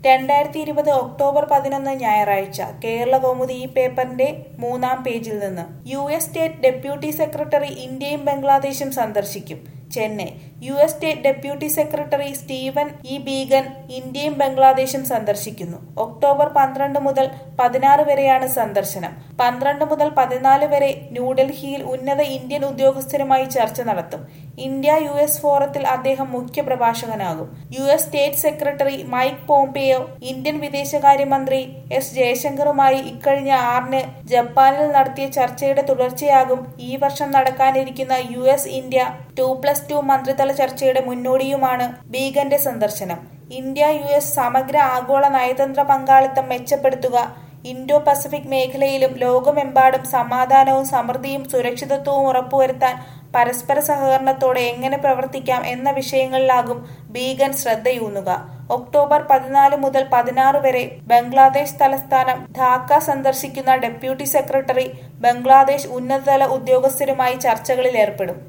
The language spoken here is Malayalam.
രണ്ടായിരത്തി ഇരുപത് ഒക്ടോബർ പതിനൊന്ന് ഞായറാഴ്ച കേരള കൗമുദി ഈ പേപ്പറിന്റെ മൂന്നാം പേജിൽ നിന്ന് U S state deputy secretary ഇന്ത്യയും ബംഗ്ലാദേശും സന്ദർശിക്കും Chennai U S state deputy secretary Steven E Biegun ഇന്ത്യയും ബംഗ്ലാദേശും സന്ദർശിക്കുന്നു ഒക്ടോബർ പന്ത്രണ്ട് മുതൽ പതിനാറ് വരെയാണ് സന്ദർശനം പന്ത്രണ്ട് മുതൽ പതിനാല് വരെ ന്യൂഡൽഹിയിൽ ഉന്നത ഇന്ത്യൻ ഉദ്യോഗസ്ഥരുമായി ചർച്ച നടത്തും ഇന്ത്യ യു എസ് ഫോറത്തിൽ അദ്ദേഹം മുഖ്യ പ്രഭാഷകനാകും U S state secretary Mike Pompeo Indian വിദേശകാര്യമന്ത്രി എസ് ജയശങ്കറുമായി ഇക്കഴിഞ്ഞ ആറിന് ജപ്പാനിൽ നടത്തിയ ചർച്ചയുടെ തുടർച്ചയാകും ഈ വർഷം നടക്കാനിരിക്കുന്ന U S India two plus two മന്ത്രിതല ചർച്ചയുടെ മുന്നോടിയുമാണ് ബീഗന്റെ സന്ദർശനം ഇന്ത്യ യു എസ് സമഗ്ര ആഗോള നയതന്ത്ര പങ്കാളിത്തം മെച്ചപ്പെടുത്തുക ഇൻഡോ പസഫിക് മേഖലയിലും ലോകമെമ്പാടും സമാധാനവും സമൃദ്ധിയും സുരക്ഷിതത്വവും ഉറപ്പുവരുത്താൻ പരസ്പര സഹകരണത്തോടെ എങ്ങനെ പ്രവർത്തിക്കാം എന്ന വിഷയങ്ങളിലാകും ബീഗൻ ശ്രദ്ധയൂന്നുക ഒക്ടോബർ പതിനാല് മുതൽ പതിനാറ് വരെ ബംഗ്ലാദേശ് തലസ്ഥാനം ധാക്ക സന്ദർശിക്കുന്ന ഡെപ്യൂട്ടി സെക്രട്ടറി ബംഗ്ലാദേശ് ഉന്നതതല ഉദ്യോഗസ്ഥരുമായി ചർച്ചകളിൽ ഏർപ്പെടും